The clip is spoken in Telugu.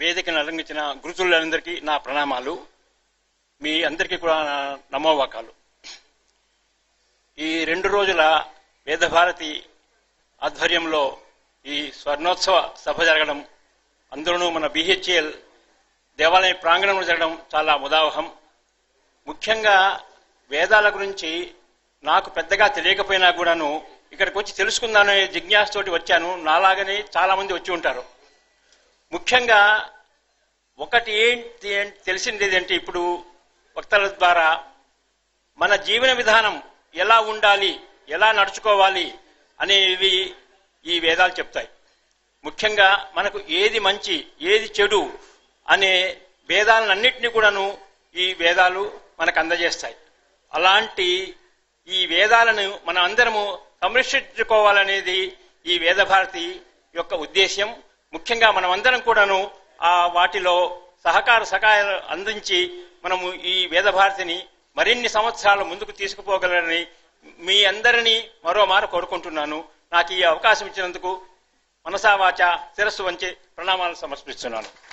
వేదికను అలంకించిన గురుతులందరికీ నా ప్రణామాలు మీ అందరికీ కూడా నా నమోవాకాలు ఈ రెండు రోజుల వేదభారతి ఆధ్వర్యంలో ఈ స్వర్ణోత్సవ సభ జరగడం అందులోనూ మన బిహెచ్ఎల్ దేవాలయ ప్రాంగణంలో జరగడం చాలా ముదావహం ముఖ్యంగా వేదాల గురించి నాకు పెద్దగా తెలియకపోయినా కూడాను ఇక్కడికి వచ్చి తెలుసుకుందాననే జిజ్ఞాసతోటి వచ్చాను నాలాగనే చాలా మంది వచ్చి ఉంటారు ముఖ్యంగా ఒకటి ఏంటి ఏంటి తెలిసింది ఏంటి ఇప్పుడు వక్తల ద్వారా మన జీవన విధానం ఎలా ఉండాలి ఎలా నడుచుకోవాలి అనేవి ఈ వేదాలు చెప్తాయి ముఖ్యంగా మనకు ఏది మంచి ఏది చెడు అనే వేదాలన్నింటినీ కూడాను ఈ వేదాలు మనకు అందజేస్తాయి అలాంటి ఈ వేదాలను మనం అందరము సంరక్షించుకోవాలనేది ఈ వేదభారతి యొక్క ఉద్దేశ్యం ముఖ్యంగా మనం అందరం కూడాను ఆ వాటిలో సహకార సహాయాలు అందించి మనము ఈ వేదభారతిని మరిన్ని సంవత్సరాలు ముందుకు తీసుకుపోగలరని మీ అందరినీ మరోమారు కోరుకుంటున్నాను నాకు ఈ అవకాశం ఇచ్చినందుకు మనసావాచ శిరస్సు వంచి ప్రణామాలు సమర్పిస్తున్నాను